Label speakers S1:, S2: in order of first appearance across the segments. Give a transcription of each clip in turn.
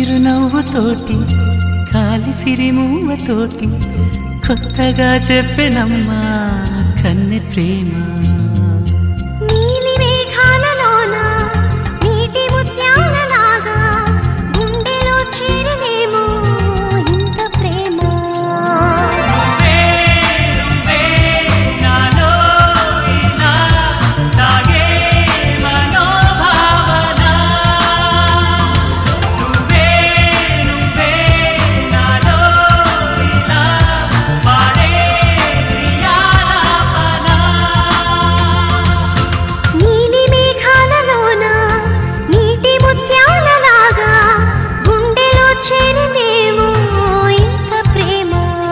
S1: చిరునవ్వుతోటి కాలి సిరిమూవతోటి కొత్తగా చెప్పెనమ్మా కన్నె ప్రేమ
S2: నీలి మేఘాలలోన నీటి ముత్యాలలాగా గుండెలో చేరనేమో ఇంత ప్రేమ నీలి మేఘాలలోన నీటి ముత్యాలలాగా గుండెలో చేరనేమో ఇంత ప్రేమ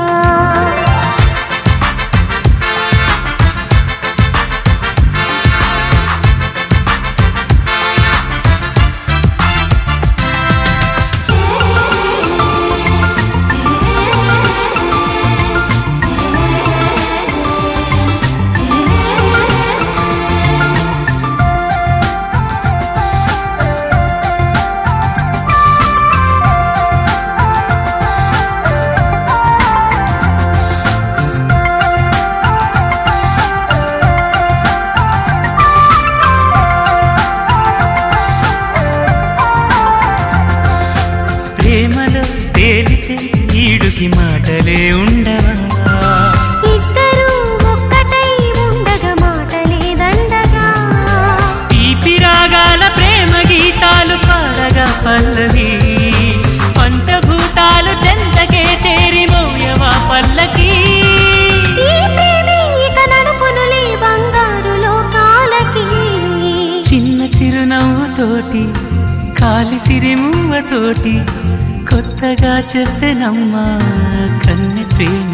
S1: ప్రేమలో తేలితే ఈడుకి మాటలే ఉండవా
S2: ఇద్దరు ఒక్కటై ఉండగా మాటలే దండగా
S1: తీపి రాగాల ప్రేమ గీతాలు పాడగా పల్లవి పంచభూతాలు చెంతకే చేరి మోయవా పల్లకి
S2: ఈ ప్రేమే ఇక నడుపునులే బంగారు లోకాలకి
S1: చిన్న చిరునవ్వుతోటి కాలి సిరిమువ్వతోటి కొత్తగా చెప్పెనమ్మా కన్నె ప్రేమ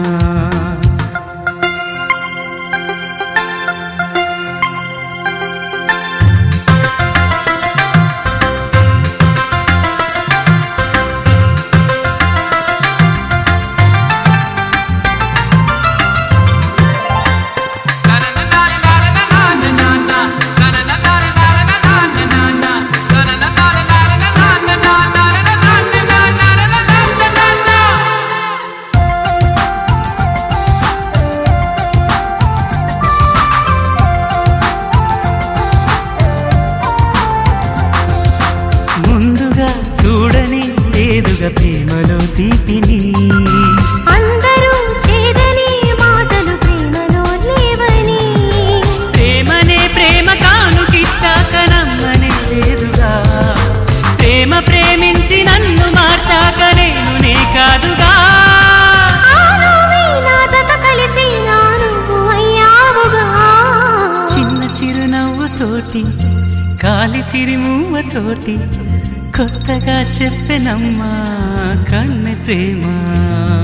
S1: ముందుగా చూడని లేదుగా ప్రేమలో తీపిని
S2: అందరూ చేదని మాటలు ప్రేమలో లేవని
S1: ప్రేమనే ప్రేమ కానుకిచ్చాక నమ్మనే లేదుగా ప్రేమ ప్రేమించి నన్ను మార్చాక నేను నే కాదుగా
S2: ఆ నువ్వే నా జత కలిసి నా నువ్వు అయ్యావుగా
S1: చిన్న చిరునవ్వుతోటి కాలి సిరిమువ్వతోటి కొత్తగా చెప్పెనమ్మా కన్నె ప్రేమ